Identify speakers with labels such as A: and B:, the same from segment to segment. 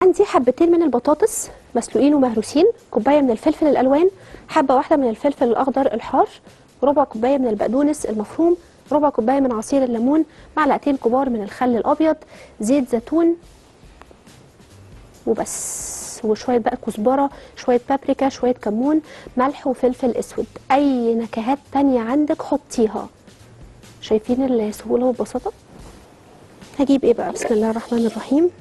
A: عندي حبتين من البطاطس مسلوقين ومهروسين كوبايه من الفلفل الالوان حبه واحده من الفلفل الاخضر الحار ربع كوبايه من البقدونس المفروم ربع كوبايه من عصير الليمون معلقتين كبار من الخل الابيض زيت زيتون وبس وشويه بقى كزبره شويه بابريكا شويه كمون ملح وفلفل اسود اي نكهات تانية عندك حطيها شايفين السهوله والبساطه هجيب ايه بقى بسم الله الرحمن الرحيم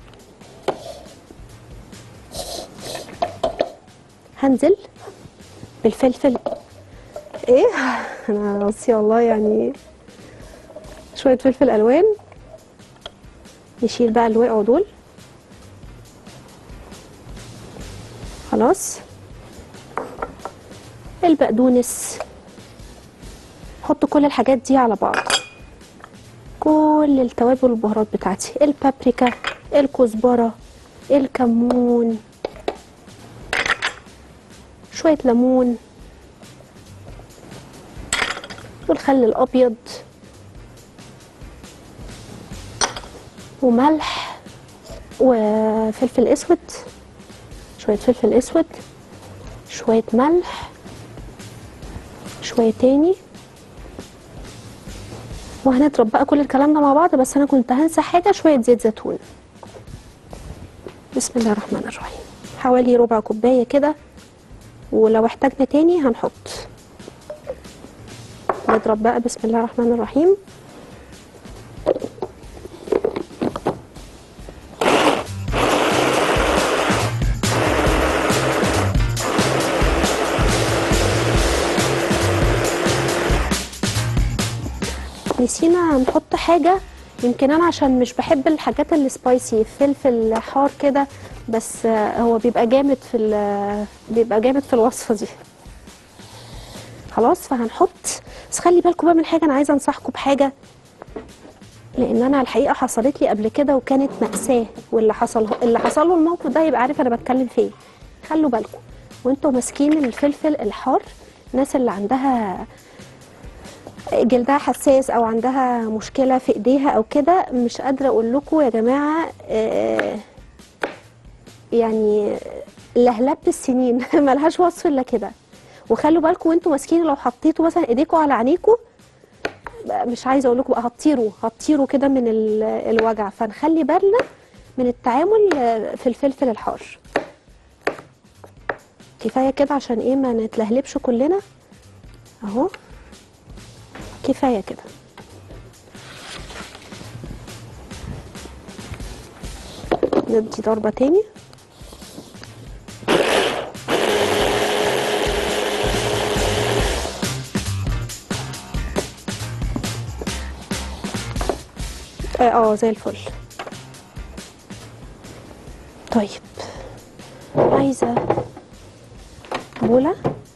A: هنزل بالفلفل ايه انا بصي والله يعني شويه فلفل الوان نشيل بقى اللي وقعوا دول خلاص البقدونس حط كل الحاجات دي على بعض كل التوابل والبهارات بتاعتي البابريكا الكزبره الكمون شويه ليمون والخل الابيض وملح وفلفل اسود شويه فلفل اسود شويه ملح شويه تاني وهنضرب بقى كل الكلام ده مع بعض بس انا كنت هنسى حاجه شويه زيت زيتون بسم الله الرحمن الرحيم حوالي ربع كوبايه كده ولو احتاجنا تاني هنحط نضرب بقى بسم الله الرحمن الرحيم نسينا نحط حاجة يمكن أنا عشان مش بحب الحاجات السبايسي فلفل حار كده بس آه، هو بيبقى جامد في ال- بيبقى جامد في الوصفة دي خلاص فهنحط بس خلي بالكم بقى من حاجة أنا عايزة أنصحكم بحاجة لأن أنا الحقيقة حصلت لي قبل كده وكانت مأساة واللي حصل اللي حصل له الموقف ده يبقى عارف أنا بتكلم في إيه خلوا بالكم وانتوا ماسكين الفلفل الحار الناس اللي عندها جلدها حساس او عندها مشكله في ايديها او كده مش قادره اقول لكم يا جماعه آه، يعني لهلبة السنين ملهاش وصف الا كده وخلوا بالكم وانتوا ماسكين لو حطيتوا مثلا ايديكم على عينيكم مش عايزه اقول لكم بقى هتطيروا هتطيروا كده من ال- الوجع فنخلي بالنا من التعامل آه، في الفلفل الحار كفايه كده عشان ايه ما نتلهلبش كلنا اهو كفايه كده ندي ضربه تاني اه آه، زي الفل طيب عايزه بوله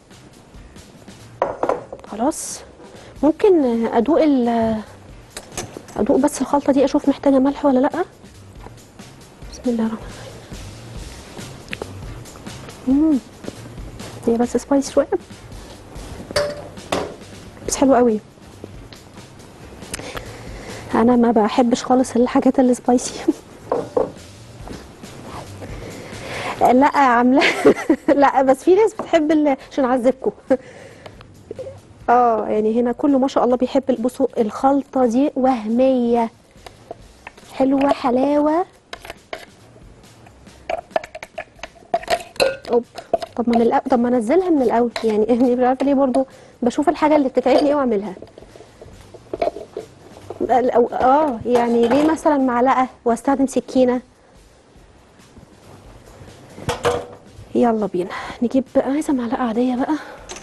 A: خلاص ممكن ادوق ال ادوق بس الخلطه دي اشوف محتاجه ملح ولا لا بسم الله الرحمن الرحيم امم هي بس سبايس شويه بس حلو قوي انا ما بحبش خالص الحاجات اللي سبايسي لا عامله لا بس في ناس بتحب ال- عشان اعذبكم اه يعني هنا كله ما شاء الله بيحب بصوا الخلطه دي وهميه حلوه حلاوه اوب طب ما من الأول طب ما انزلها من الاول يعني يعني مش عارفه ليه برضو بشوف الحاجه اللي بتتعبني ايه واعملها أو اه يعني ليه مثلا معلقه واستخدم سكينه يلا بينا نجيب بقى عايزه معلقه عاديه بقى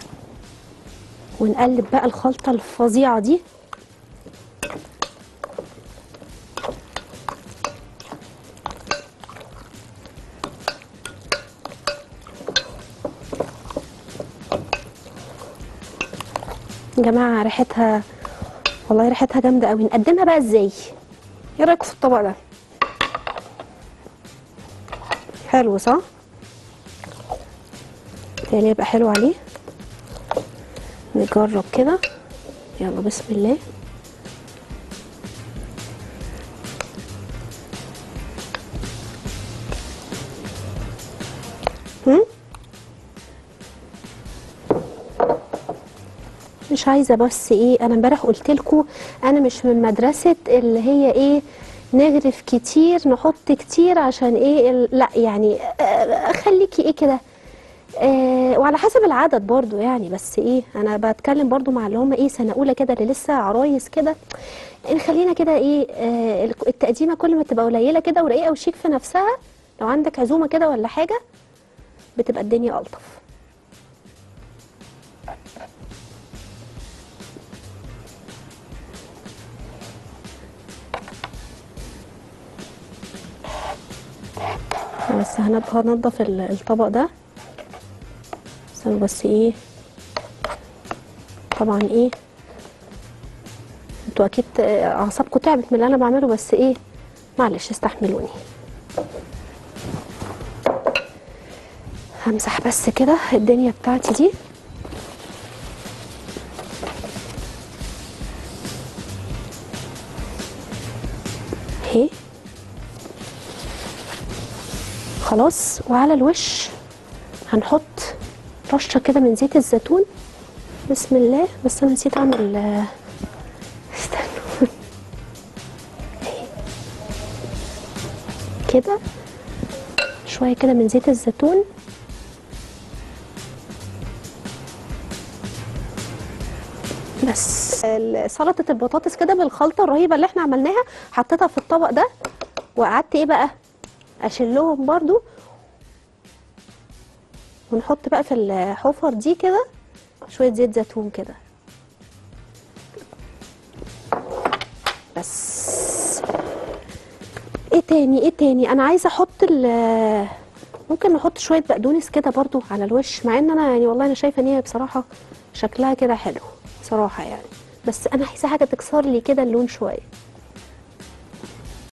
A: ونقلب بقى الخلطه الفظيعه دي يا جماعه ريحتها والله ريحتها جامده قوي نقدمها بقى ازاي ايه رايكم في الطبق ده حلو صح تاني يبقى حلو عليه نجرب كده يلا بسم الله هم؟ مش عايزه بس ايه انا امبارح قلت لكم انا مش من مدرسه اللي هي ايه نغرف كتير نحط كتير عشان ايه ال- لا يعني آه، خليكي ايه كده آه وعلى حسب العدد برضو يعني بس ايه انا بتكلم برضو مع اللي هم ايه سنه اولى كده اللي لسه عرايس كده يعني خلينا كده ايه آه الك- التقديمه كل ما تبقى قليله كده ورقيقه وشيك في نفسها لو عندك عزومه كده ولا حاجه بتبقى الدنيا الطف بس هنبقى هنضف ال- الطبق ده استنوا بس ايه طبعا ايه انتوا اكيد آه، اعصابكم تعبت من اللي انا بعمله بس ايه معلش استحملوني همسح بس كده الدنيا بتاعتي دي اهي خلاص وعلى الوش هنحط رشه كده من زيت الزيتون بسم الله بس انا نسيت اعمل آه، استنوا أهي. كده شويه كده من زيت الزيتون بس ال- سلطه البطاطس كده بالخلطه الرهيبه اللي احنا عملناها حطيتها في الطبق ده وقعدت ايه بقى اشيلهم برضو ونحط بقى في الحفر دي كده شويه زيت زيتون كده بس ايه تاني ايه تاني انا عايزه احط ال ممكن نحط شويه بقدونس كده برضو على الوش مع ان انا يعني والله انا شايفه ان هي بصراحه شكلها كده حلو بصراحه يعني بس انا عايزه حاجه تكسر لي كده اللون شويه